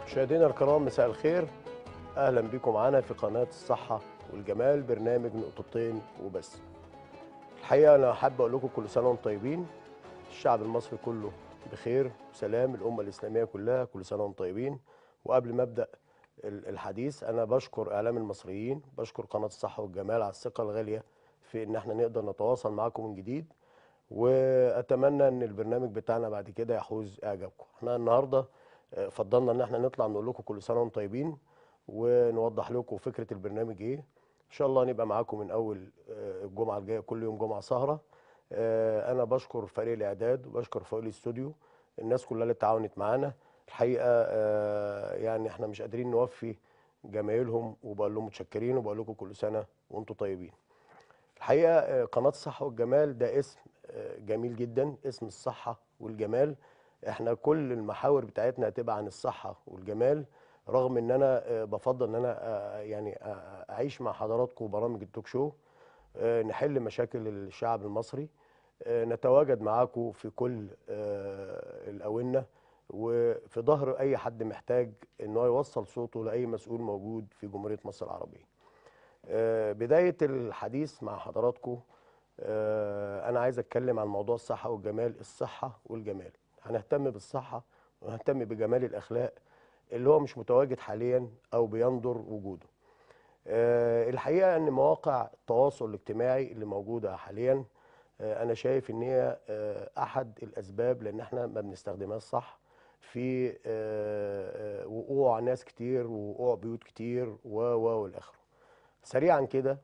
مشاهدينا الكرام مساء الخير اهلا بكم معانا في قناه الصحه والجمال برنامج نقطتين وبس الحقيقه انا حابب اقول لكم كل سنه وانتم طيبين الشعب المصري كله بخير وسلام الامه الاسلاميه كلها كل سنه وانتم طيبين وقبل ما ابدا ال- الحديث انا بشكر اعلام المصريين بشكر قناه الصحه والجمال على الثقه الغاليه في ان احنا نقدر نتواصل معاكم من جديد واتمنى ان البرنامج بتاعنا بعد كده يحوز اعجابكم احنا النهارده آه، فضلنا ان احنا نطلع نقول لكم كل سنه وانتم طيبين ونوضح لكم فكره البرنامج ايه ان شاء الله نبقى معاكم من اول آه، الجمعه الجايه كل يوم جمعه سهره آه، انا بشكر فريق الاعداد وبشكر فريق الاستوديو الناس كلها اللي تعاونت معانا الحقيقه آه، يعني احنا مش قادرين نوفي جمايلهم وبقول لهم متشكرين وبقول لكم كل سنه وانتم طيبين الحقيقه آه، قناه الصحه والجمال ده اسم آه، جميل جدا اسم الصحه والجمال احنا كل المحاور بتاعتنا هتبقى عن الصحه والجمال رغم ان انا آه، بفضل ان انا آه، يعني آه، اعيش مع حضراتكم برامج التوك شو آه، نحل مشاكل الشعب المصري آه، نتواجد معاكم في كل آه، الاونه وفي ظهر اي حد محتاج ان هو يوصل صوته لاي مسؤول موجود في جمهوريه مصر العربيه آه، بداية الحديث مع حضراتكم آه، أنا عايز أتكلم عن موضوع الصحة والجمال الصحة والجمال هنهتم بالصحة وهنهتم بجمال الأخلاق اللي هو مش متواجد حاليا أو بيندر وجوده آه، الحقيقة أن مواقع التواصل الاجتماعي اللي موجودة حاليا آه، أنا شايف أن هي آه، أحد الأسباب لأن احنا ما بنستخدمهاش صح في آه، آه، وقوع ناس كتير ووقوع بيوت كتير و و والآخره سريعا كده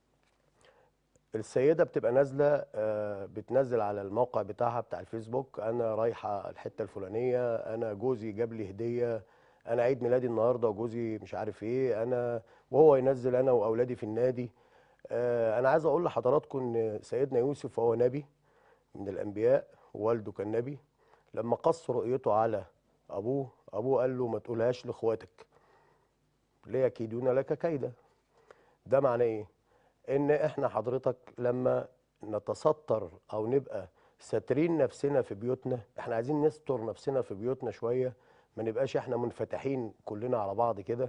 السيدة بتبقى نازلة آه، بتنزل على الموقع بتاعها بتاع الفيسبوك أنا رايحة الحتة الفلانية أنا جوزي جاب لي هدية أنا عيد ميلادي النهاردة وجوزي مش عارف إيه أنا وهو ينزل أنا وأولادي في النادي آه، أنا عايز أقول لحضراتكم إن سيدنا يوسف هو نبي من الأنبياء ووالده كان نبي لما قص رؤيته على أبوه أبوه قال له ما تقولهاش لإخواتك ليكيدون لك كيدا ده معناه ايه ان احنا حضرتك لما نتستر او نبقى ساترين نفسنا في بيوتنا احنا عايزين نستر نفسنا في بيوتنا شويه ما نبقاش احنا منفتحين كلنا على بعض كده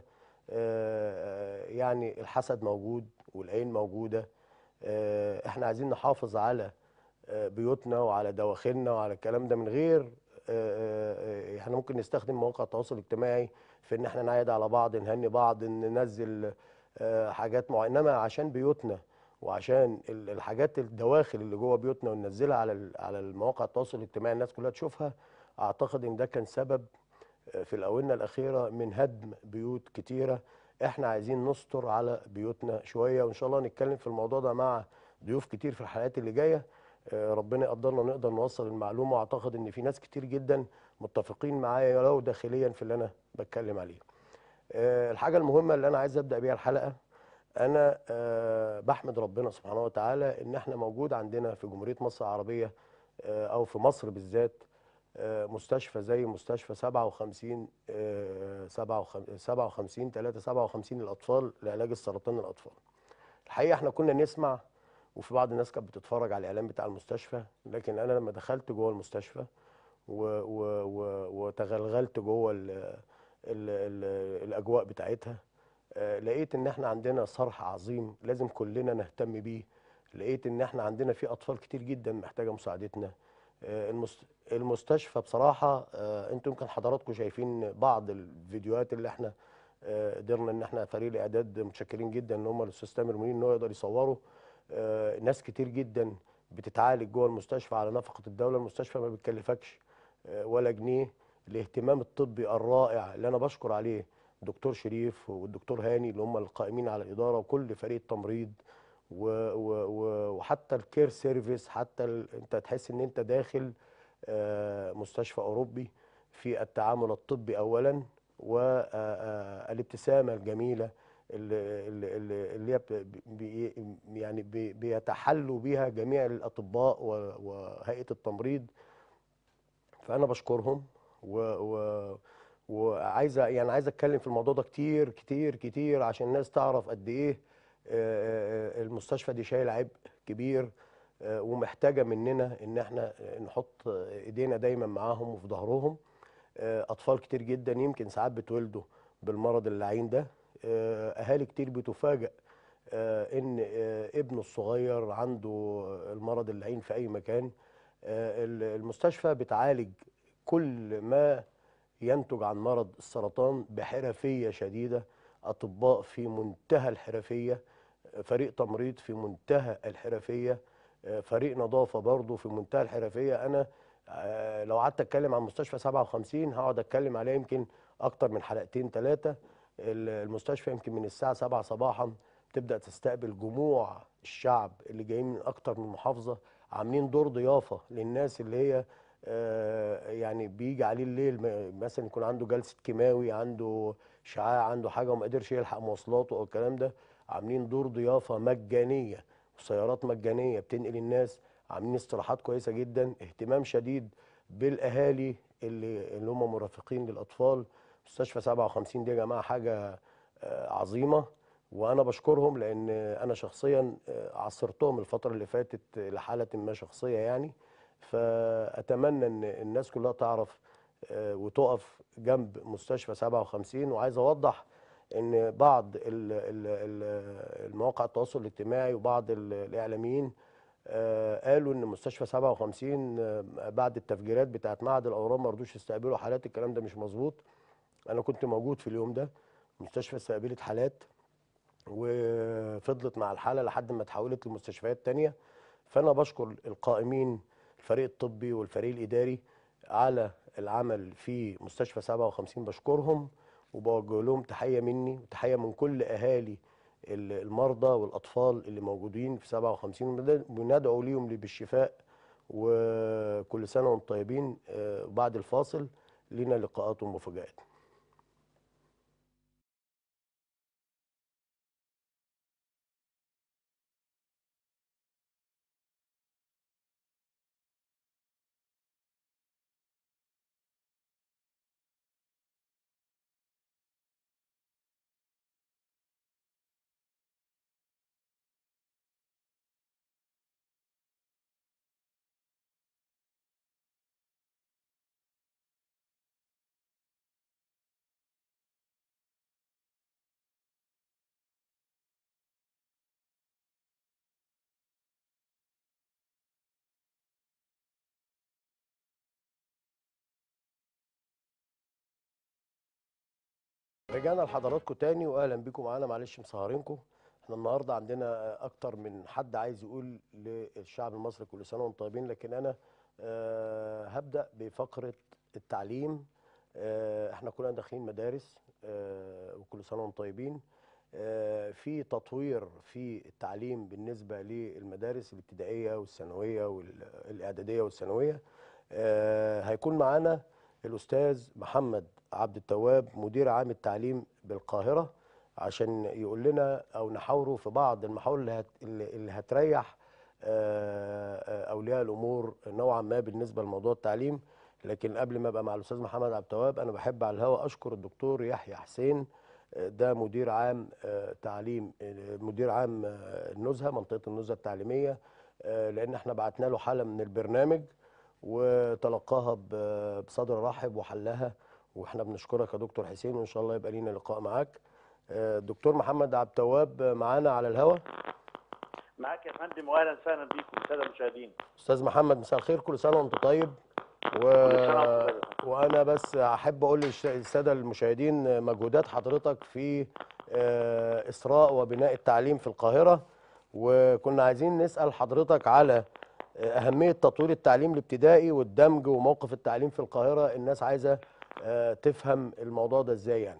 آه، آه، يعني الحسد موجود والعين موجوده آه، احنا عايزين نحافظ على آه، بيوتنا وعلى دواخلنا وعلى الكلام ده من غير آه، آه، آه، احنا ممكن نستخدم مواقع التواصل الاجتماعي في ان احنا نعيد على بعض نهني بعض ننزل آه، حاجات معينه انما عشان بيوتنا وعشان ال- الحاجات الدواخل اللي جوه بيوتنا وننزلها على ال- على المواقع التواصل الاجتماعي الناس كلها تشوفها اعتقد ان ده كان سبب آه، في الاونه الاخيره من هدم بيوت كتيره احنا عايزين نستر على بيوتنا شويه وان شاء الله نتكلم في الموضوع ده مع ضيوف كتير في الحلقات اللي جايه آه، ربنا يقدرنا نقدر نوصل المعلومه واعتقد ان في ناس كتير جدا متفقين معايا ولو داخليا في اللي انا بتكلم عليه آه، الحاجة المهمة اللي أنا عايز أبدأ بيها الحلقة أنا آه، بحمد ربنا سبحانه وتعالى إن إحنا موجود عندنا في جمهورية مصر العربية آه، أو في مصر بالذات آه، مستشفى زي مستشفى 57 آه، 57 57 3 57 للأطفال لعلاج السرطان للأطفال. الحقيقة إحنا كنا نسمع وفي بعض الناس كانت بتتفرج على الإعلان بتاع المستشفى لكن أنا لما دخلت جوه المستشفى و و و وتغلغلت جوه ال ال ال الاجواء بتاعتها آه، لقيت ان احنا عندنا صرح عظيم لازم كلنا نهتم بيه لقيت ان احنا عندنا في اطفال كتير جدا محتاجه مساعدتنا آه، المست- المستشفى بصراحه آه، انتم يمكن حضراتكم شايفين بعض الفيديوهات اللي احنا آه، قدرنا ان احنا فريق الاعداد متشكرين جدا ان هم الاستاذ تامر منير ان هو يقدر يصوروا آه، ناس كتير جدا بتتعالج جوه المستشفى على نفقه الدوله المستشفى ما بتكلفكش آه، ولا جنيه الاهتمام الطبي الرائع اللي انا بشكر عليه دكتور شريف والدكتور هاني اللي هم القائمين على الاداره وكل فريق التمريض و و و وحتى الكير سيرفيس حتى ال... انت تحس ان انت داخل آه، مستشفى اوروبي في التعامل الطبي اولا والابتسامه الجميله اللي اللي اللي اللي هي ب- بي يعني بي بيتحلوا بيها جميع الاطباء و- وهيئه التمريض فانا بشكرهم و, و وعايز يعني عايز اتكلم في الموضوع ده كتير كتير كتير عشان الناس تعرف قد ايه آه، آه، المستشفى دي شايل عبء كبير آه، ومحتاجه مننا ان احنا نحط ايدينا دايما معاهم وفي ظهرهم آه، اطفال كتير جدا يمكن ساعات بتولدوا بالمرض اللعين ده آه، اهالي كتير بتفاجئ آه، ان آه، ابنه الصغير عنده المرض اللعين في اي مكان آه، ال- المستشفى بتعالج كل ما ينتج عن مرض السرطان بحرفيه شديده اطباء في منتهى الحرفيه فريق تمريض في منتهى الحرفيه آه، فريق نظافه برضه في منتهى الحرفيه انا آه، لو قعدت اتكلم عن مستشفى 57 هقعد اتكلم عليها يمكن اكتر من حلقتين ثلاثه المستشفى يمكن من الساعه 7 صباحا تبدا تستقبل جموع الشعب اللي جايين من اكتر من محافظه عاملين دور ضيافه للناس اللي هي آه، يعني بيجي عليه الليل م- مثلا يكون عنده جلسه كيماوي عنده شعاع عنده حاجه وما قدرش يلحق مواصلاته او الكلام ده عاملين دور ضيافه مجانيه وسيارات مجانيه بتنقل الناس عاملين استراحات كويسه جدا اهتمام شديد بالاهالي اللي اللي هم مرافقين للاطفال مستشفى 57 دي يا جماعه حاجه آه، عظيمه وانا بشكرهم لان انا شخصيا آه، عصرتهم الفتره اللي فاتت لحاله ما شخصيه يعني فاتمنى ان الناس كلها تعرف آه، وتقف جنب مستشفى 57 وعايز اوضح ان بعض ال- ال- ال- المواقع التواصل الاجتماعي وبعض ال- الاعلاميين آه، قالوا ان مستشفى 57 آه، بعد التفجيرات بتاعت معهد الاورام ما رضوش يستقبلوا حالات الكلام ده مش مظبوط انا كنت موجود في اليوم ده المستشفى استقبلت حالات وفضلت مع الحاله لحد ما اتحولت لمستشفيات تانية فانا بشكر القائمين الفريق الطبي والفريق الاداري على العمل في مستشفى 57 بشكرهم وبوجه لهم تحيه مني وتحيه من كل اهالي ال- المرضى والاطفال اللي موجودين في 57 وندعو ليهم بالشفاء وكل سنه وانتم طيبين آه، بعد الفاصل لنا لقاءات ومفاجآت رجعنا لحضراتكم تاني واهلا بيكم معانا معلش مسهرينكم احنا النهارده عندنا اكتر من حد عايز يقول للشعب المصري كل سنه وانتم طيبين لكن انا آه، هبدا بفقره التعليم آه، احنا كلنا داخلين مدارس آه، وكل سنه وانتم طيبين آه، في تطوير في التعليم بالنسبه للمدارس الابتدائيه والثانويه والاعداديه والثانويه آه، هيكون معانا الاستاذ محمد عبد التواب مدير عام التعليم بالقاهره عشان يقول لنا او نحاوره في بعض المحاور اللي, هت اللي اللي هتريح آه، آه، اولياء الامور نوعا ما بالنسبه لموضوع التعليم لكن قبل ما ابقى مع الاستاذ محمد عبد التواب انا بحب على الهواء اشكر الدكتور يحيى حسين آه، ده مدير عام آه، تعليم آه، مدير عام آه، النزهه منطقه النزهه التعليميه آه، لان احنا بعتنا له حاله من البرنامج وتلقاها ب- بصدر رحب وحلها واحنا بنشكرك يا دكتور حسين وان شاء الله يبقى لينا لقاء معاك آه، الدكتور محمد عبد التواب معانا على الهواء معاك يا فندم واهلا وسهلا بيكم الساده المشاهدين استاذ محمد مساء الخير كل سنه وانت طيب و... كل سنة وأنت طيب. وانا بس احب اقول للساده المشاهدين مجهودات حضرتك في آه، اسراء وبناء التعليم في القاهره وكنا عايزين نسال حضرتك على آه، اهميه تطوير التعليم الابتدائي والدمج وموقف التعليم في القاهره الناس عايزه آه، تفهم الموضوع ده ازاي يعني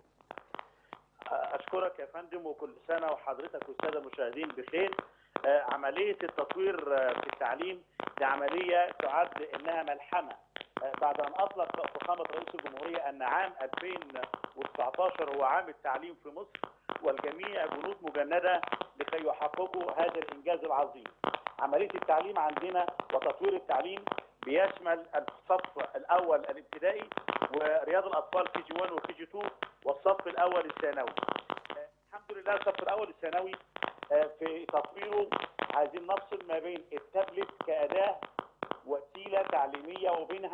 اشكرك يا فندم وكل سنه وحضرتك والساده المشاهدين بخير آه، عمليه التطوير آه، في التعليم دي عمليه تعد انها ملحمه آه، بعد ان اطلق فخامه رئيس الجمهوريه ان عام 2019 هو عام التعليم في مصر والجميع جنود مجنده لكي يحققوا هذا الانجاز العظيم. عمليه التعليم عندنا وتطوير التعليم بيشمل الصف الاول الابتدائي ورياض الاطفال كي جي 1 وكي جي 2 والصف الاول الثانوي. آه، الحمد لله الصف الاول الثانوي آه، في تطويره عايزين نفصل ما بين التابلت كاداه وسيله تعليميه وبينها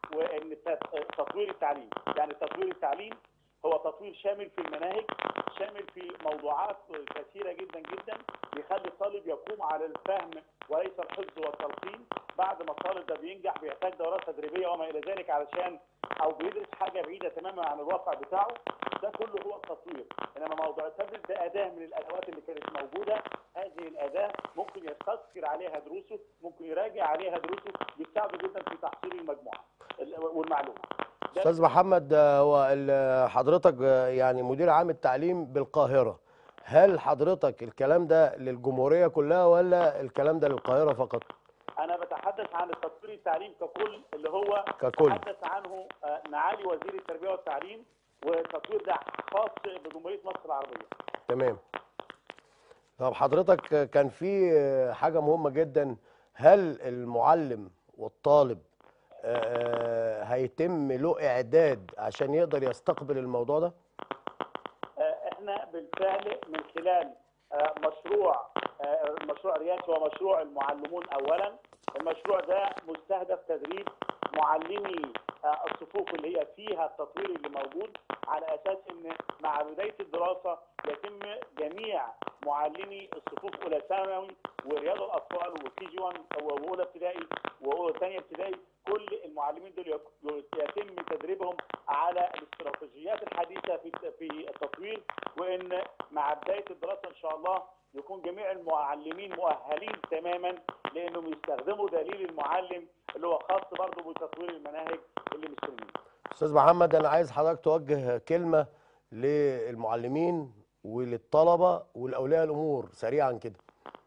وان الت- تطوير التعليم يعني تطوير التعليم هو تطوير شامل في المناهج شامل في موضوعات كثيره جدا جدا بيخلي الطالب يقوم على الفهم وليس الحفظ والتلقين بعد ما الطالب ده بينجح بيحتاج دورات تدريبيه وما الى ذلك علشان او بيدرس حاجه بعيده تماما عن الواقع بتاعه ده كله هو التطوير انما موضوع التابلت ده اداه من الادوات اللي كانت موجوده هذه الاداه ممكن يستذكر عليها دروسه ممكن يراجع عليها دروسه بتساعده جدا في تحصيل المجموعه ال- والمعلومه ده استاذ محمد آه، هو ال- حضرتك آه، يعني مدير عام التعليم بالقاهره هل حضرتك الكلام ده للجمهوريه كلها ولا الكلام ده للقاهره فقط انا بتحدث عن التطوير التعليم ككل اللي هو ككل تحدث عنه آه، معالي وزير التربيه والتعليم والتطوير ده خاص بجمهوريه مصر العربيه تمام طب حضرتك آه، كان في آه، حاجه مهمه جدا هل المعلم والطالب آه، هيتم له اعداد عشان يقدر يستقبل الموضوع ده آه، احنا بالفعل من خلال آه، مشروع آه، مشروع رياسي ومشروع المعلمون اولا المشروع ده مستهدف تدريب معلمي آه، الصفوف اللي هي فيها التطوير اللي موجود على اساس ان مع بدايه الدراسه يتم جميع معلمي الصفوف اولى ثانوي ورياض الاطفال وكي جي 1 واولى ابتدائي واولى ثانيه ابتدائي كل المعلمين دول يك- يتم تدريبهم على الاستراتيجيات الحديثه في في التطوير وان مع بدايه الدراسه ان شاء الله يكون جميع المعلمين مؤهلين تماما لانهم يستخدموا دليل المعلم اللي هو خاص برضه بتطوير المناهج اللي مستلمين. استاذ محمد انا عايز حضرتك توجه كلمه للمعلمين وللطلبه والاولياء الامور سريعا كده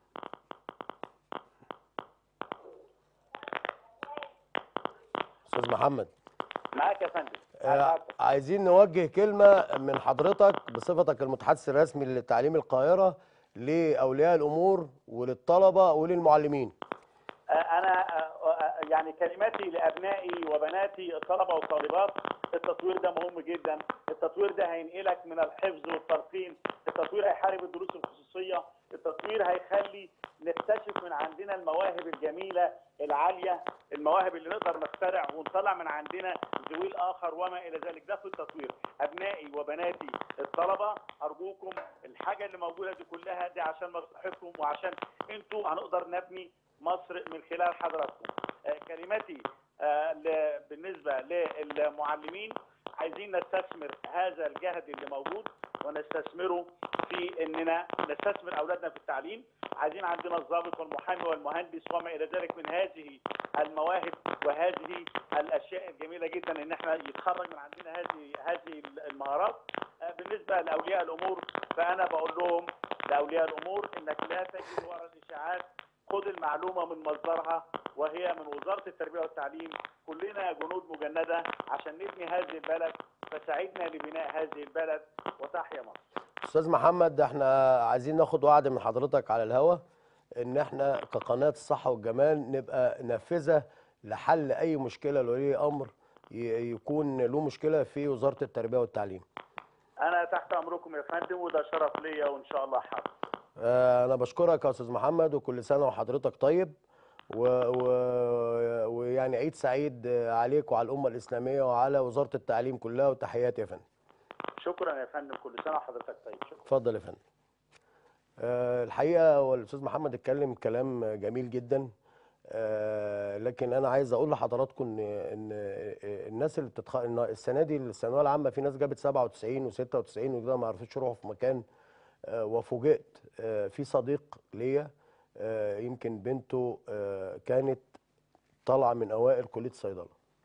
استاذ محمد معاك يا فندم. آه، عايزين نوجه كلمة من حضرتك بصفتك المتحدث الرسمي لتعليم القاهرة لأولياء الأمور وللطلبة وللمعلمين انا يعني كلماتي لابنائي وبناتي الطلبه والطالبات التطوير ده مهم جدا التطوير ده هينقلك من الحفظ والتلقين التطوير هيحارب الدروس الخصوصيه التطوير هيخلي نكتشف من عندنا المواهب الجميله العاليه المواهب اللي نقدر نخترع ونطلع من عندنا ذوي الاخر وما الى ذلك ده في التطوير ابنائي وبناتي الطلبه ارجوكم الحاجه اللي موجوده دي كلها دي عشان مصلحتكم وعشان انتوا هنقدر نبني مصر من خلال حضراتكم آه، كلمتي آه، ل- بالنسبه للمعلمين عايزين نستثمر هذا الجهد اللي موجود ونستثمره في اننا نستثمر اولادنا في التعليم عايزين عندنا الضابط والمحامي والمهندس وما الى ذلك من هذه المواهب وهذه الاشياء الجميله جدا ان احنا يتخرج من عندنا هذه هذه المهارات آه، بالنسبه لاولياء الامور فانا بقول لهم لاولياء الامور انك لا تجد وراء الاشاعات خد المعلومه من مصدرها وهي من وزاره التربيه والتعليم كلنا جنود مجنده عشان نبني هذه البلد فساعدنا لبناء هذه البلد وتحيا مصر أستاذ محمد احنا عايزين ناخد وعد من حضرتك على الهوا إن احنا كقناة الصحة والجمال نبقى نافذة لحل أي مشكلة لولي أمر ي- يكون له مشكلة في وزارة التربية والتعليم انا تحت امركم يا فندم وده شرف ليا وان شاء الله حاضر آه، أنا بشكرك يا أستاذ محمد وكل سنة وحضرتك طيب و... و... ويعني عيد سعيد عليك وعلى الأمة الإسلامية وعلى وزارة التعليم كلها وتحياتي يا فندم شكرا يا فندم كل سنه وحضرتك طيب شكرا اتفضل يا فندم آه، الحقيقة هو الأستاذ محمد اتكلم كلام جميل جدا آه، لكن أنا عايز أقول لحضراتكم إن إن الناس اللي بتتخ... إن السنة دي الثانوية العامة في ناس جابت 97 و96 وكده ما عرفتش يروحوا في مكان آه، وفوجئت آه، في صديق ليا آه، يمكن بنته آه، كانت طالعة من أوائل كلية صيدلة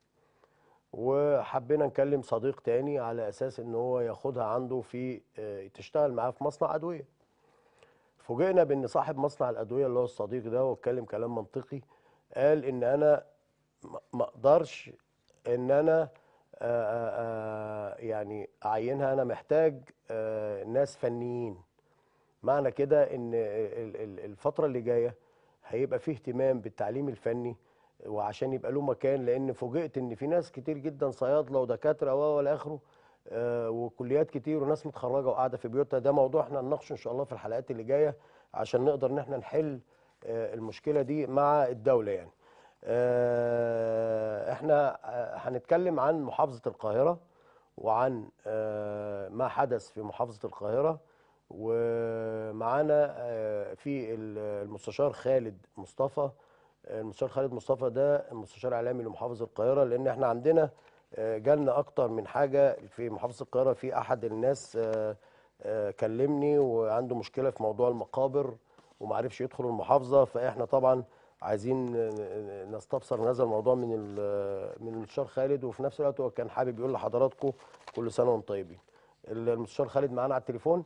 وحبينا نكلم صديق تاني على أساس إن هو ياخدها عنده في آه، تشتغل معاه في مصنع أدوية فوجئنا بان صاحب مصنع الادويه اللي هو الصديق ده واتكلم كلام منطقي قال ان انا ما- ما اقدرش ان انا آه، آه، آه، يعني اعينها انا محتاج آه، ناس فنيين معنى كده ان ال- ال- الفتره اللي جايه هيبقى فيه اهتمام بالتعليم الفني وعشان يبقى له مكان لان فوجئت ان في ناس كتير جدا صيادله ودكاتره و الى اخره آه، وكليات كتير وناس متخرجه وقاعده في بيوتها ده موضوع احنا نناقشه ان شاء الله في الحلقات اللي جايه عشان نقدر ان احنا نحل آه، المشكله دي مع الدوله يعني آه، احنا آه، هنتكلم عن محافظة القاهرة وعن آه، ما حدث في محافظة القاهرة ومعانا آه، في ال- المستشار خالد مصطفى المستشار خالد مصطفى ده المستشار الاعلامي لمحافظة القاهرة لان احنا عندنا آه، جالنا اكتر من حاجة في محافظة القاهرة في احد الناس آه، آه، كلمني وعنده مشكلة في موضوع المقابر ومعرفش يدخل المحافظة فاحنا طبعا عايزين نستفسر هذا الموضوع من ال- من المستشار خالد وفي نفس الوقت هو كان حابب يقول لحضراتكم كل سنه وانتم طيبين. المستشار خالد معانا على التليفون.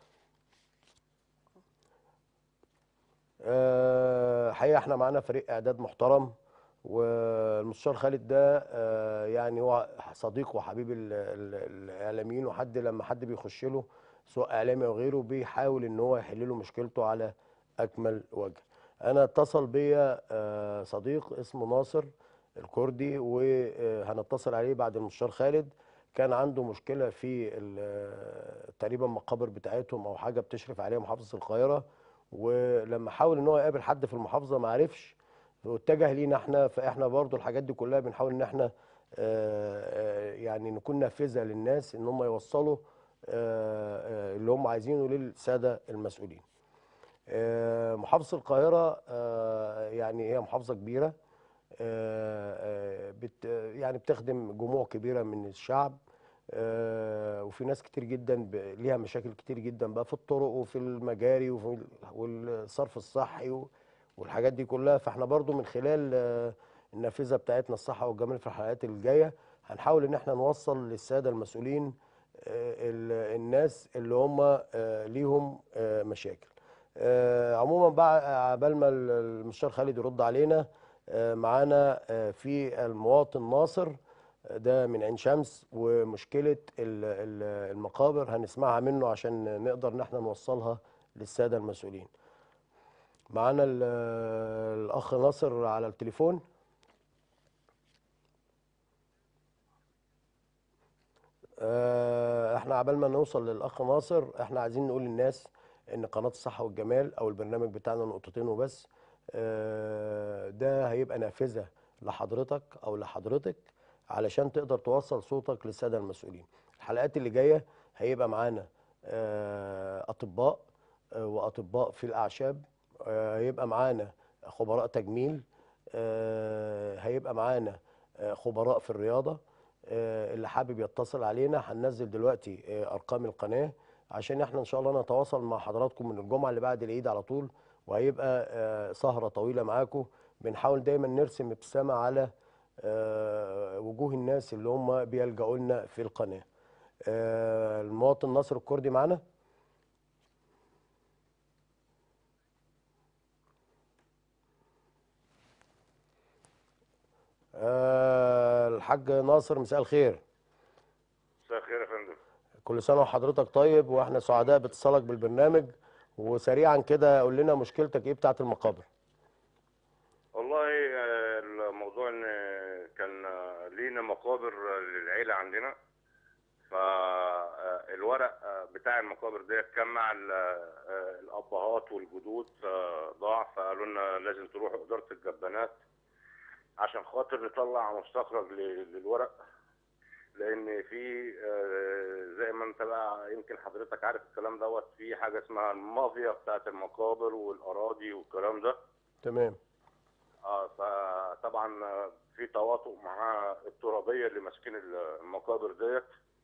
آه، حقيقه احنا معانا فريق اعداد محترم والمستشار خالد ده آه، يعني هو صديق وحبيب ال- ال- الاعلاميين وحد لما حد بيخش له سواء اعلامي او غيره بيحاول ان هو يحل له مشكلته على اكمل وجه. انا اتصل بيا آه، صديق اسمه ناصر الكردي وهنتصل عليه بعد المستشار خالد كان عنده مشكله في ال- تقريبا مقابر بتاعتهم او حاجه بتشرف عليها محافظه القاهره ولما حاول ان هو يقابل حد في المحافظه ما عرفش واتجه لينا احنا فاحنا برضو الحاجات دي كلها بنحاول ان احنا آه، آه، يعني نكون نافذه للناس ان هم يوصلوا آه، آه، اللي هم عايزينه للساده المسؤولين. آه، محافظة القاهرة آه، يعني هي محافظة كبيرة آه، آه، بت يعني بتخدم جموع كبيرة من الشعب آه، وفي ناس كتير جدا ب- ليها مشاكل كتير جدا بقى في الطرق وفي المجاري وفي ال- والصرف الصحي و- والحاجات دي كلها فاحنا برضو من خلال آه، النافذة بتاعتنا الصحة والجمال في الحلقات الجاية هنحاول ان احنا نوصل للسادة المسؤولين آه، ال- الناس اللي هم آه، ليهم آه، مشاكل آه، عموما بقى عبال ما ال- المستشار خالد يرد علينا آه، معانا آه، في المواطن ناصر آه، ده من عين شمس ومشكلة ال- ال- المقابر هنسمعها منه عشان نقدر ان احنا نوصلها للسادة المسؤولين معانا ال- الاخ ناصر على التليفون آه، احنا عبال ما نوصل للاخ ناصر احنا عايزين نقول للناس ان قناه الصحه والجمال او البرنامج بتاعنا نقطتين وبس آه، ده هيبقى نافذه لحضرتك او لحضرتك علشان تقدر توصل صوتك للساده المسؤولين الحلقات اللي جايه هيبقى معانا آه، اطباء آه، واطباء في الاعشاب آه، هيبقى معانا خبراء تجميل آه، هيبقى معانا آه، خبراء في الرياضه آه، اللي حابب يتصل علينا هننزل دلوقتي آه، ارقام القناه عشان احنا ان شاء الله نتواصل مع حضراتكم من الجمعه اللي بعد العيد على طول وهيبقى آه، سهره طويله معاكم بنحاول دايما نرسم ابتسامه على آه، وجوه الناس اللي هم بيلجأوا لنا في القناه آه، المواطن ناصر الكردي معانا آه، الحاج ناصر مساء الخير مساء الخير يا فندم كل سنة وحضرتك طيب واحنا سعداء باتصالك بالبرنامج وسريعا كده قول لنا مشكلتك ايه بتاعت المقابر والله آه، الموضوع ان كان آه، لينا مقابر آه، للعيله عندنا فالورق بتاع المقابر ديت كان مع ال- آه، الابهات والجدود آه، ضاع فقالوا لنا لازم تروحوا اداره الجبانات عشان خاطر نطلع مستخرج ل- للورق لان في آه، زي ما انت بقى يمكن حضرتك عارف الكلام دوت في حاجه اسمها المافيا بتاعت المقابر والاراضي والكلام ده تمام اه فطبعا آه، في تواطؤ مع الترابيه اللي ماسكين المقابر ديت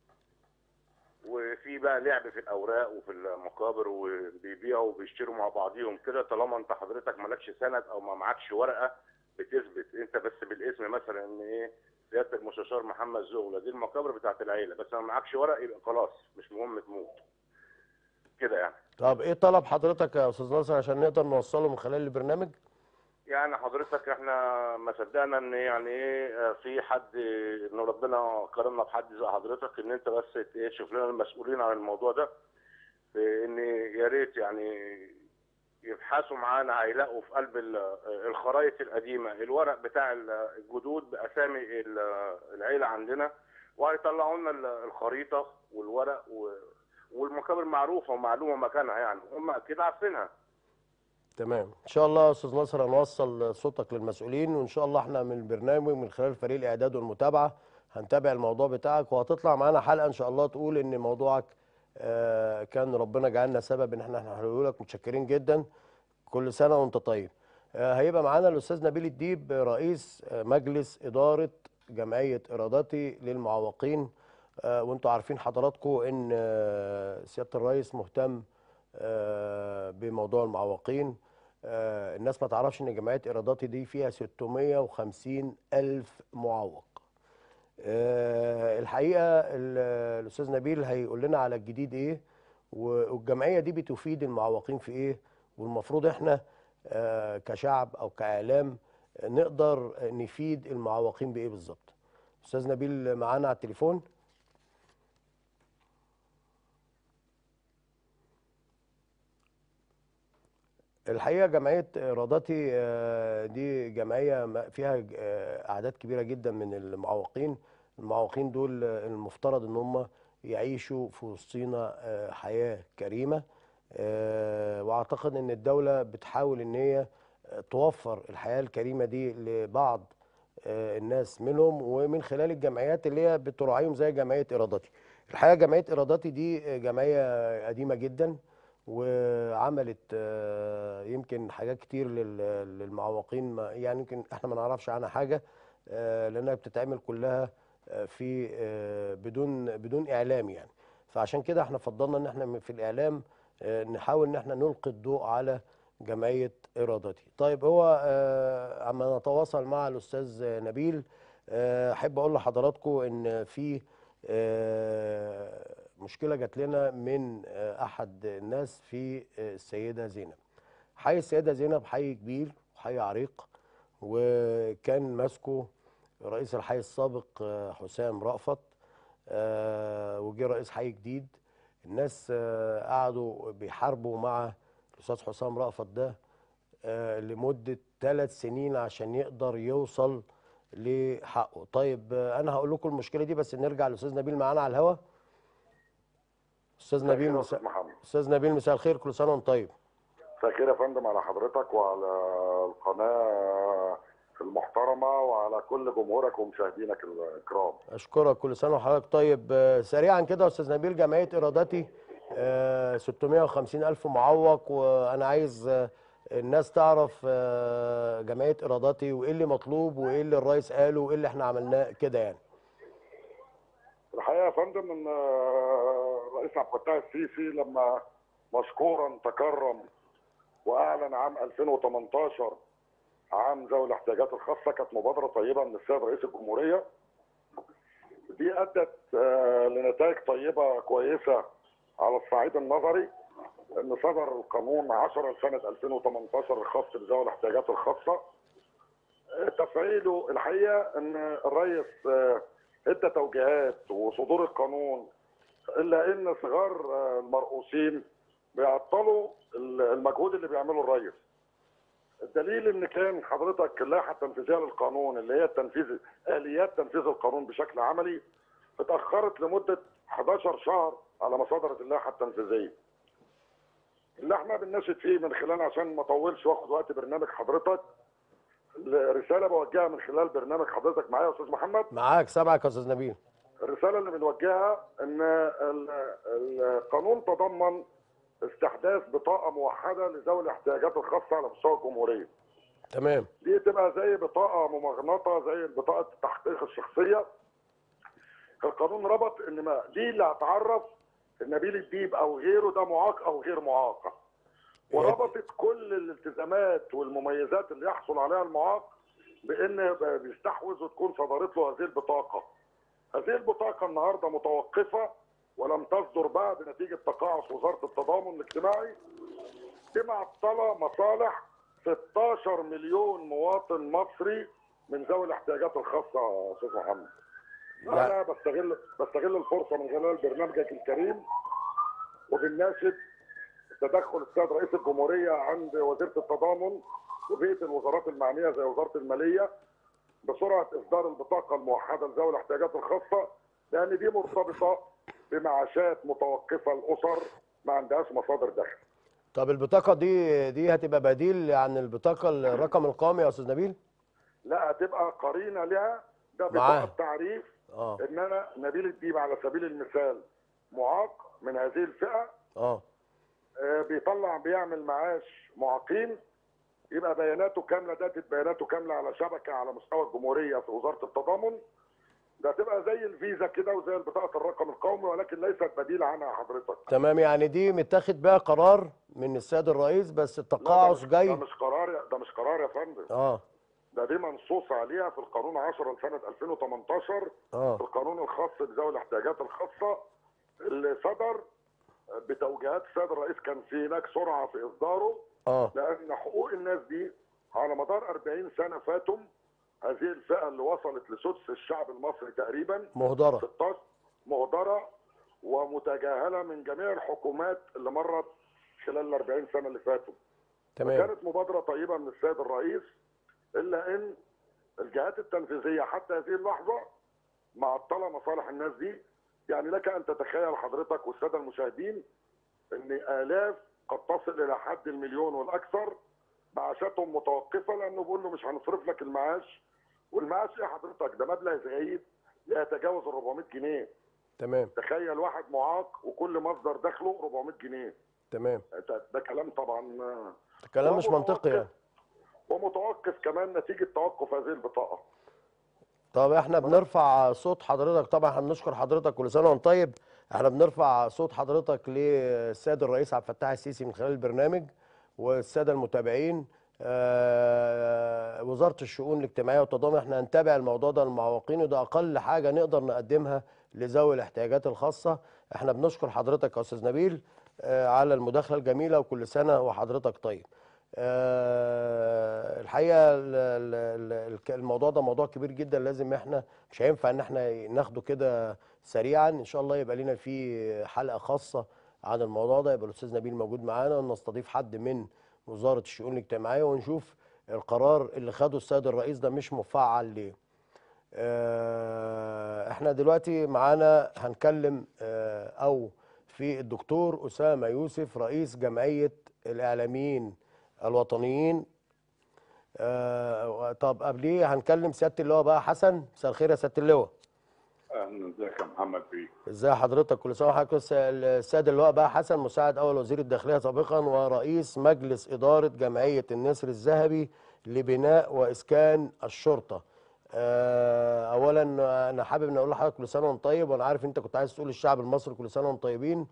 وفي بقى لعب في الاوراق وفي المقابر وبيبيعوا وبيشتروا مع بعضيهم كده طالما انت حضرتك مالكش سند او ما معكش ورقه بتثبت انت بس بالاسم مثلا ان ايه سياده المستشار محمد زغله دي المقابر بتاعت العيله بس ما معكش ورق يبقى خلاص مش مهم تموت كده يعني طب ايه طلب حضرتك يا استاذ ناصر عشان نقدر نوصله من خلال البرنامج يعني حضرتك احنا ما صدقنا ان يعني ايه آه، في حد ان ربنا كرمنا بحد زي حضرتك ان انت بس ايه تشوف لنا المسؤولين عن الموضوع ده في ان يا ريت يعني يبحثوا معانا هيلاقوا في قلب ال- الخرايط القديمه الورق بتاع ال- الجدود باسامي ال- العيله عندنا وهيطلعوا لنا ال- الخريطه والورق و- والمقابر معروفه ومعلومه مكانها يعني هم اكيد عارفينها تمام ان شاء الله يا استاذ ناصر هنوصل صوتك للمسؤولين وان شاء الله احنا من البرنامج من خلال فريق الاعداد والمتابعه هنتابع الموضوع بتاعك وهتطلع معانا حلقه ان شاء الله تقول ان موضوعك آه، كان ربنا جعلنا سبب ان احنا نحله لك متشكرين جدا كل سنه وانت طيب آه، هيبقى معانا الاستاذ نبيل الديب رئيس آه، مجلس اداره جمعيه ارادتي للمعوقين آه، وانتوا عارفين حضراتكم ان آه، سياده الرئيس مهتم آه، بموضوع المعوقين آه، الناس ما تعرفش ان جمعيه اراداتي دي فيها 650 الف معوق آه، الحقيقه ال- الاستاذ نبيل هيقول لنا على الجديد ايه والجمعيه دي بتفيد المعوقين في ايه والمفروض احنا آه، كشعب او كاعلام آه، نقدر نفيد المعوقين بايه بالظبط استاذ نبيل معانا على التليفون الحقيقه جمعيه ارادتي آه، دي جمعيه م- فيها ج- آه، اعداد كبيره جدا من المعوقين المعوقين دول آه، المفترض ان هم يعيشوا في وسطينا آه، حياه كريمه آه، واعتقد ان الدوله بتحاول ان هي آه، توفر الحياه الكريمه دي لبعض آه، الناس منهم ومن خلال الجمعيات اللي هي بتراعيهم زي جمعيه ارادتي الحقيقه جمعيه ارادتي دي آه، جمعيه قديمه جدا وعملت آه، يمكن حاجات كتير لل- للمعوقين ما يعني يمكن احنا ما نعرفش عنها حاجه آه، لانها بتتعمل كلها آه، في آه، بدون بدون اعلام يعني فعشان كده احنا فضلنا ان احنا في الاعلام آه، نحاول ان احنا نلقي الضوء على جمعيه ارادتي طيب هو آه، عما نتواصل مع الاستاذ نبيل آه، احب اقول لحضراتكم ان في آه، مشكله جات لنا من آه، احد الناس في آه، السيده زينب حي السيده زينب حي كبير وحي عريق وكان ماسكه رئيس الحي السابق آه، حسام رأفت آه، وجه رئيس حي جديد الناس آه، قعدوا بيحاربوا مع الاستاذ حسام رأفت ده آه، لمده ثلاث سنين عشان يقدر يوصل لحقه طيب آه، انا هقول لكم المشكله دي بس نرجع لاستاذ نبيل معانا على الهوا استاذ نبيل مساء مساء محمد استاذ نبيل مساء الخير كل سنه وانت طيب مساء الخير يا فندم على حضرتك وعلى القناه المحترمه وعلى كل جمهورك ومشاهدينك الكرام اشكرك كل سنه وحضرتك طيب آه، سريعا كده يا استاذ نبيل جمعيه ارادتي آه، 650 الف معوق وانا عايز آه، الناس تعرف آه، جمعيه ارادتي وايه اللي مطلوب وايه اللي الرئيس قاله وايه اللي احنا عملناه كده يعني الحقيقه يا فندم ان آه، الرئيس عبد الفتاح السيسي لما مشكورا تكرم واعلن عام 2018 عام ذوي الاحتياجات الخاصه كانت مبادره طيبه من السيد رئيس الجمهوريه دي ادت آه، لنتائج طيبه كويسه على الصعيد النظري ان صدر القانون 10 سنه 2018 الخاص بذوي الاحتياجات الخاصه آه، تفعيله الحقيقه ان الرئيس آه، ادى توجيهات وصدور القانون الا ان صغار آه، المرؤوسين بيعطلوا ال- المجهود اللي بيعمله الرئيس الدليل ان كان حضرتك اللائحه التنفيذيه للقانون اللي هي تنفيذ اليات تنفيذ القانون بشكل عملي اتاخرت لمده 11 شهر على ما صدرت اللائحه التنفيذيه. اللي احنا بنناشد فيه من خلال عشان ما اطولش واخد وقت برنامج حضرتك رساله بوجهها من خلال برنامج حضرتك معايا يا استاذ محمد معاك سامعك يا استاذ نبيل الرساله اللي بنوجهها ان ال- القانون تضمن استحداث بطاقه موحده لذوي الاحتياجات الخاصه على مستوى الجمهوريه. تمام دي تبقى زي بطاقه ممغنطه زي بطاقه تحقيق الشخصيه. القانون ربط ان ما دي اللي هتعرف النبيل الديب او غيره ده معاق او غير معاق. وربطت كل الالتزامات والمميزات اللي يحصل عليها المعاق بان بيستحوذ وتكون صدرت له هذه البطاقه. هذه البطاقه النهارده متوقفه ولم تصدر بعد نتيجه تقاعس وزاره التضامن الاجتماعي دي معطله مصالح 16 مليون مواطن مصري من ذوي الاحتياجات الخاصه يا استاذ محمد. لا. انا بستغل بستغل الفرصه من خلال برنامجك الكريم وبالناشد تدخل السيد رئيس الجمهوريه عند وزيره التضامن وبيئه الوزارات المعنيه زي وزاره الماليه بسرعه اصدار البطاقه الموحده لذوي الاحتياجات الخاصه لان دي مرتبطه بمعاشات متوقفه الاسر ما عندهاش مصادر دخل. طب البطاقه دي دي هتبقى بديل عن البطاقه الرقم القومي يا استاذ نبيل لا هتبقى قرينه لها ده معاه. بطاقه تعريف اه ان انا نبيل الديب على سبيل المثال معاق من هذه الفئه اه آه، بيطلع بيعمل معاش معاقين يبقى بياناته كامله داتا بياناته كامله على شبكه على مستوى الجمهوريه في وزاره التضامن ده تبقى زي الفيزا كده وزي بطاقه الرقم القومي ولكن ليست بديل عنها حضرتك تمام يعني دي متاخد بقى قرار من السيد الرئيس بس لا، ده التقاعس مش- جاي ده مش قرار ده مش قرار يا فندم اه ده دي منصوص عليها في القانون 10 لسنه 2018 في اه القانون الخاص بذوي الاحتياجات الخاصه اللي صدر بتوجيهات السيد الرئيس كان في هناك سرعه في اصداره اه لان حقوق الناس دي على مدار 40 سنه فاتوا هذه الفئه اللي وصلت لسدس الشعب المصري تقريبا مهدره 16 مهدره ومتجاهله من جميع الحكومات اللي مرت خلال ال 40 سنه اللي فاتوا تمام كانت مبادره طيبه من السيد الرئيس الا ان الجهات التنفيذيه حتى هذه اللحظه معطله مصالح الناس دي يعني لك ان تتخيل حضرتك والساده المشاهدين ان الاف قد تصل الى حد المليون والاكثر معاشاتهم متوقفه لانه بيقول له مش هنصرف لك المعاش والمعاش ايه حضرتك ده مبلغ زهيد لا يتجاوز ال 400 جنيه تمام تخيل واحد معاق وكل مصدر دخله 400 جنيه تمام ده ده كلام طبعا آه، كلام مش وهو منطقي يعني ومتوقف كمان نتيجه توقف هذه البطاقه طب احنا بنرفع صوت حضرتك طبعا احنا بنشكر حضرتك كل سنه وانت طيب احنا بنرفع صوت حضرتك للسيد الرئيس عبد الفتاح السيسي من خلال البرنامج والساده المتابعين آه، وزاره الشؤون الاجتماعيه والتضامن احنا هنتابع الموضوع ده للمعوقين وده اقل حاجه نقدر نقدمها لذوي الاحتياجات الخاصه احنا بنشكر حضرتك يا استاذ نبيل آه، على المداخله الجميله وكل سنه وحضرتك طيب آه، الحقيقه ال- ال- ال- الك- الموضوع ده موضوع كبير جدا لازم احنا مش هينفع ان احنا ناخده كده سريعا ان شاء الله يبقى لنا فيه حلقه خاصه عن الموضوع ده يبقى الاستاذ نبيل موجود معانا ونستضيف حد من وزاره الشؤون الاجتماعيه ونشوف القرار اللي خده السيد الرئيس ده مش مفعل ليه آه، احنا دلوقتي معانا هنكلم آه، او في الدكتور اسامه يوسف رئيس جمعيه الاعلاميين الوطنيين آه، طب قبليه هنكلم سياده اللواء بقى حسن مساء الخير يا سياده اللواء اهلا ازيك يا محمد بيه ازي حضرتك كل سنه وحضرتك الس- السيد اللواء بقى حسن مساعد اول وزير الداخليه سابقا ورئيس مجلس اداره جمعيه النسر الذهبي لبناء واسكان الشرطه آه، اولا انا حابب ان اقول لحضرتك كل سنه وانت طيب وانا عارف انت كنت عايز تقول للشعب المصري كل سنه وانتم طيبين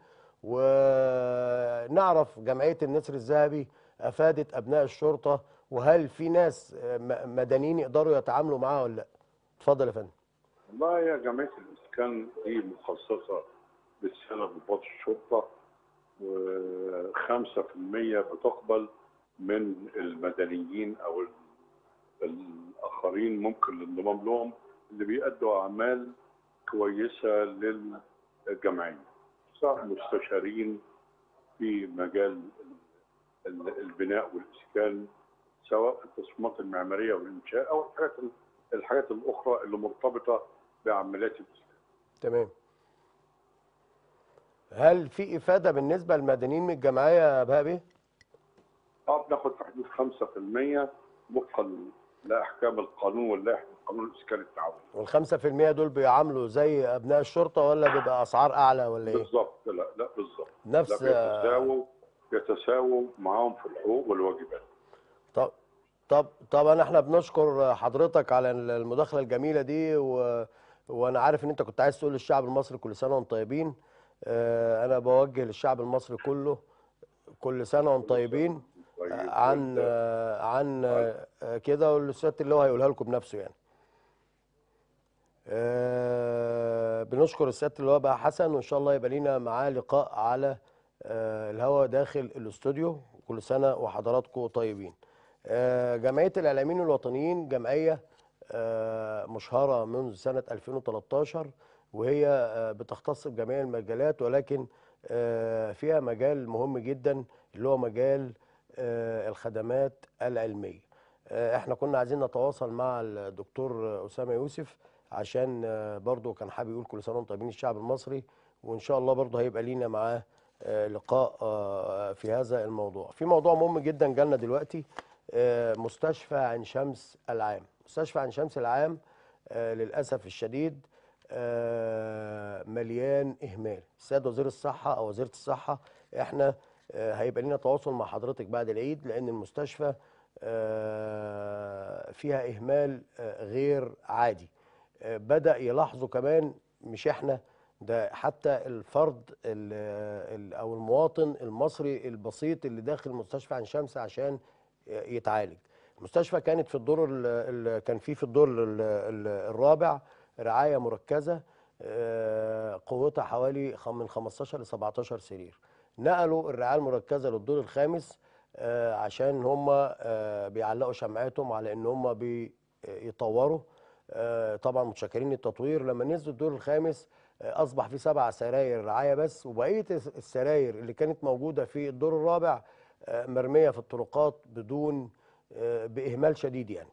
ونعرف جمعيه النسر الذهبي افادت ابناء الشرطه وهل في ناس آه، م- مدنيين يقدروا يتعاملوا معاها ولا لا اتفضل يا فندم والله يا جمعيه الاسكان دي مخصصه بالسنه ضباط الشرطه و5% بتقبل من المدنيين او ال- الاخرين ممكن الانضمام لهم اللي بيأدوا اعمال كويسه للجمعيه سواء مستشارين في مجال ال- البناء والاسكان سواء في التصميمات المعماريه والانشاء او الحاجات الحاجات الاخرى اللي مرتبطه بعمليات الاسكان. تمام هل في افاده بالنسبه للمدنيين من الجمعيه يا بهاء بيه؟ اه بناخد في حدود 5% وفقا لاحكام القانون واللائحه قانون الاسكان التعاوني. والخمسة في المية دول بيعاملوا زي أبناء الشرطة ولا بيبقى أسعار أعلى ولا إيه؟ بالظبط لا لا بالظبط. نفس لا بيتساووا يتساووا معاهم في الحقوق والواجبات. طب طب طبعا احنا بنشكر حضرتك على المداخلة الجميلة دي و... وأنا عارف إن أنت كنت عايز تقول للشعب المصري كل سنة وأنتم طيبين. آه، أنا بوجه للشعب المصري كله كل سنة وأنتم طيبين طيب عن آه، عن آه، كده والسيادة اللي هو هيقولها لكم بنفسه يعني. آه، بنشكر السيادة اللواء بقى حسن وإن شاء الله يبقى لينا معاه لقاء على آه، الهوا داخل الاستوديو كل سنة وحضراتكم طيبين. آه، جمعية الإعلاميين الوطنيين جمعية آه، مشهرة منذ سنة 2013 وهي آه، بتختص بجميع المجالات ولكن آه، فيها مجال مهم جدا اللي هو مجال آه، الخدمات العلمية. آه، احنا كنا عايزين نتواصل مع الدكتور أسامة يوسف عشان آه، برضه كان حابب يقول كل سنة وانتم طيبين الشعب المصري وإن شاء الله برضه هيبقى لينا معاه آه، لقاء آه، في هذا الموضوع في موضوع مهم جدا جالنا دلوقتي آه، مستشفى عين شمس العام مستشفى عين شمس العام آه، للأسف الشديد آه، مليان إهمال السيد وزير الصحة أو وزيرة الصحة إحنا آه، هيبقى لنا تواصل مع حضرتك بعد العيد لأن المستشفى آه، فيها إهمال آه، غير عادي آه، بدأ يلاحظوا كمان مش إحنا ده حتى الفرد ال- ال- أو المواطن المصري البسيط اللي داخل مستشفى عين شمس عشان يتعالج المستشفى كانت في الدور ال- ال- كان في في الدور ال- ال- الرابع رعاية مركزة آه، قوتها حوالي خم- من 15 ل 17 سرير نقلوا الرعاية المركزة للدور الخامس آه، عشان هم آه، بيعلقوا شمعاتهم على ان هم بيطوروا آه، طبعا متشكرين التطوير لما نزلوا الدور الخامس آه، اصبح في سبع سراير رعايه بس وبقيه السراير اللي كانت موجوده في الدور الرابع آه، مرميه في الطرقات بدون آه، باهمال شديد يعني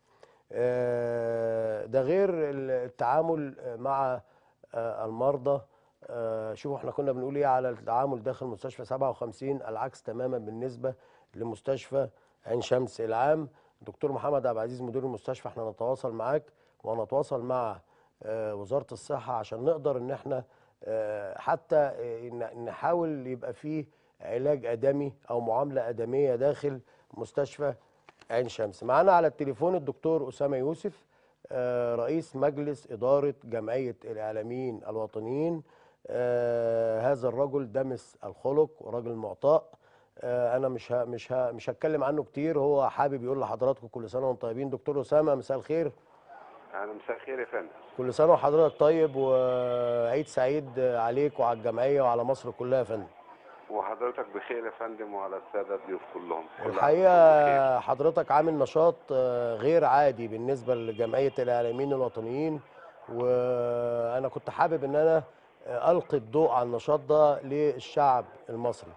آه، ده غير التعامل مع آه، المرضى آه، شوفوا احنا كنا بنقول ايه على التعامل داخل مستشفى 57 العكس تماما بالنسبه لمستشفى عين شمس العام دكتور محمد عبد العزيز مدير المستشفى احنا نتواصل معاك ونتواصل مع آه، وزاره الصحه عشان نقدر ان احنا آه، حتى آه، ن- نحاول يبقى فيه علاج ادمي او معامله ادميه داخل مستشفى عين شمس معانا على التليفون الدكتور اسامه يوسف آه، رئيس مجلس اداره جمعيه الاعلاميين الوطنيين آه، هذا الرجل دمس الخلق وراجل معطاء آه، انا مش ه... مش ه... مش هتكلم عنه كتير هو حابب يقول لحضراتكم كل سنه وانتم طيبين دكتور اسامه مساء الخير اهلا مساء الخير يا فندم كل سنه وحضرتك طيب وعيد سعيد عليك وعلى الجمعيه وعلى مصر كلها يا فندم وحضرتك بخير يا فندم وعلى الساده الضيوف كلهم كل عام وانتم الحقيقه حضرتك عامل نشاط آه، غير عادي بالنسبه لجمعيه الاعلاميين الوطنيين وانا كنت حابب ان انا آه، القي الضوء على النشاط ده للشعب المصري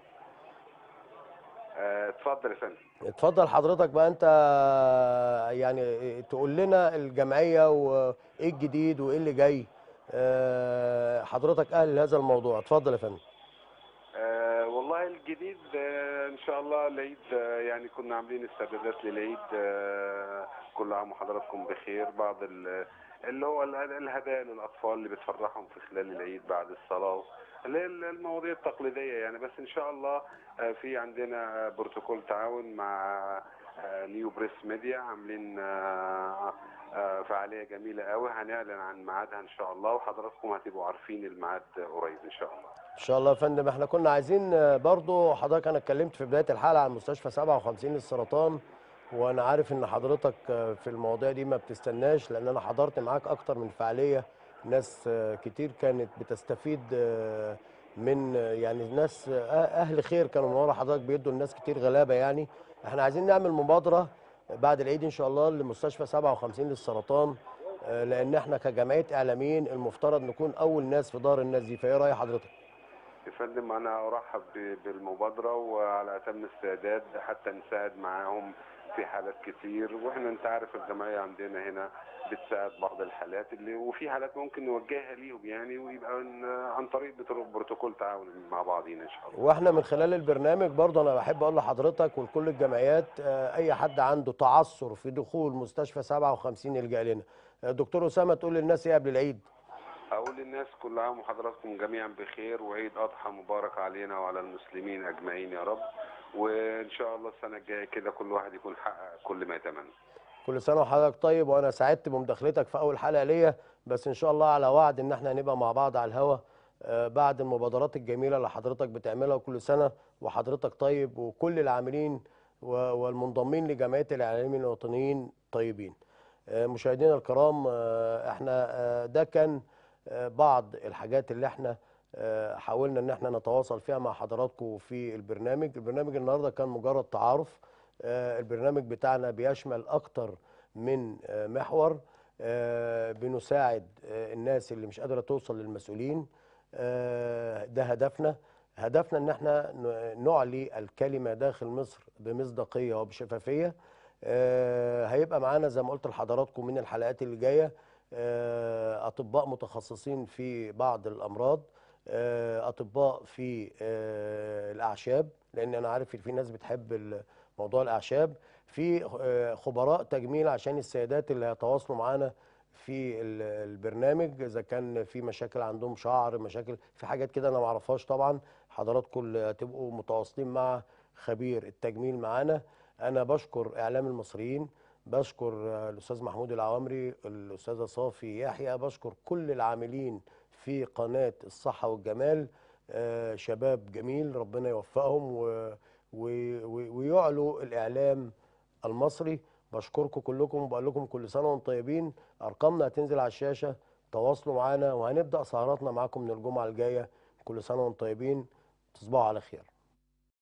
بخير. آه، اتفضل يا فندم اتفضل حضرتك بقى انت يعني تقول لنا الجمعيه وايه الجديد وايه اللي جاي آه، حضرتك اهل هذا الموضوع اتفضل يا فندم آه والله الجديد آه ان شاء الله العيد آه يعني كنا عاملين استعدادات للعيد آه كل عام وحضراتكم بخير بعض ال- اللي هو ال- الهدايا للاطفال اللي بتفرحهم في خلال العيد بعد الصلاه اللي هي المواضيع التقليديه يعني بس ان شاء الله آه في عندنا بروتوكول تعاون مع آه نيو بريس ميديا عاملين آه آه فعاليه جميله قوي هنعلن عن ميعادها ان شاء الله وحضراتكم هتبقوا عارفين الميعاد قريب ان شاء الله ان شاء الله يا فندم احنا كنا عايزين آه، برضو حضرتك انا اتكلمت في بدايه الحلقه عن مستشفى 57 للسرطان وانا عارف ان حضرتك آه، في المواضيع دي ما بتستناش لان انا حضرت معاك اكتر من فعاليه ناس آه، كتير كانت بتستفيد آه، من آه، يعني ناس آه، اهل خير كانوا من ورا حضرتك بيدوا الناس كتير غلابه يعني احنا عايزين نعمل مبادره بعد العيد ان شاء الله لمستشفى 57 للسرطان آه، لان احنا كجمعيه اعلاميين المفترض نكون اول ناس في دار الناس دي فايه راي حضرتك يا فندم انا ارحب ب- بالمبادره وعلى اتم استعداد حتى نساعد معاهم في حالات كتير واحنا انت عارف الجمعيه عندنا هنا بتساعد بعض الحالات اللي وفي حالات ممكن نوجهها ليهم يعني ويبقى عن- عن طريق بترو- بروتوكول تعاون مع بعضينا ان شاء الله واحنا من خلال البرنامج برضه انا بحب اقول لحضرتك ولكل الجمعيات آه، اي حد عنده تعثر في دخول مستشفى 57 يلجأ لنا آه، دكتور اسامه تقول للناس ايه قبل العيد اقول للناس كل عام وحضراتكم جميعا بخير وعيد اضحى مبارك علينا وعلى المسلمين اجمعين يا رب وان شاء الله السنه الجايه كده كل واحد يكون حقق كل ما يتمنى كل سنه وحضرتك طيب وانا سعدت بمداخلتك في اول حلقه ليا بس ان شاء الله على وعد ان احنا هنبقى مع بعض على الهوا آه، بعد المبادرات الجميله اللي حضرتك بتعملها وكل سنه وحضرتك طيب وكل العاملين و- والمنضمين لجمعيه الاعلاميين الوطنيين طيبين آه، مشاهدينا الكرام آه، احنا آه، ده كان آه، بعض الحاجات اللي احنا آه، حاولنا ان احنا نتواصل فيها مع حضراتكم في البرنامج البرنامج النهارده كان مجرد تعارف آه، البرنامج بتاعنا بيشمل اكتر من آه، محور آه، بنساعد آه، الناس اللي مش قادره توصل للمسؤولين آه، ده هدفنا هدفنا ان احنا ن- نعلي الكلمه داخل مصر بمصداقيه وبشفافيه آه، هيبقى معانا زي ما قلت لحضراتكم من الحلقات اللي جايه آه، اطباء متخصصين في بعض الامراض آه، اطباء في آه، الاعشاب لان انا عارف ان في ناس بتحب ال- موضوع الاعشاب في آه، خبراء تجميل عشان السيدات اللي هيتواصلوا معانا في ال- البرنامج اذا كان في مشاكل عندهم شعر مشاكل في حاجات كده انا ما اعرفهاش طبعا حضراتكم هتبقوا متواصلين مع خبير التجميل معانا انا بشكر اعلام المصريين بشكر آه، الاستاذ محمود العوامري الاستاذه صافي يحيى بشكر كل العاملين في قناه الصحه والجمال آه، شباب جميل ربنا يوفقهم و... و... و... ويعلوا الاعلام المصري بشكركم كلكم وبقول لكم كل سنه وانتم طيبين ارقامنا هتنزل على الشاشه تواصلوا معانا وهنبدا سهراتنا معاكم من الجمعه الجايه كل سنه وانتم طيبين تصبحوا على خير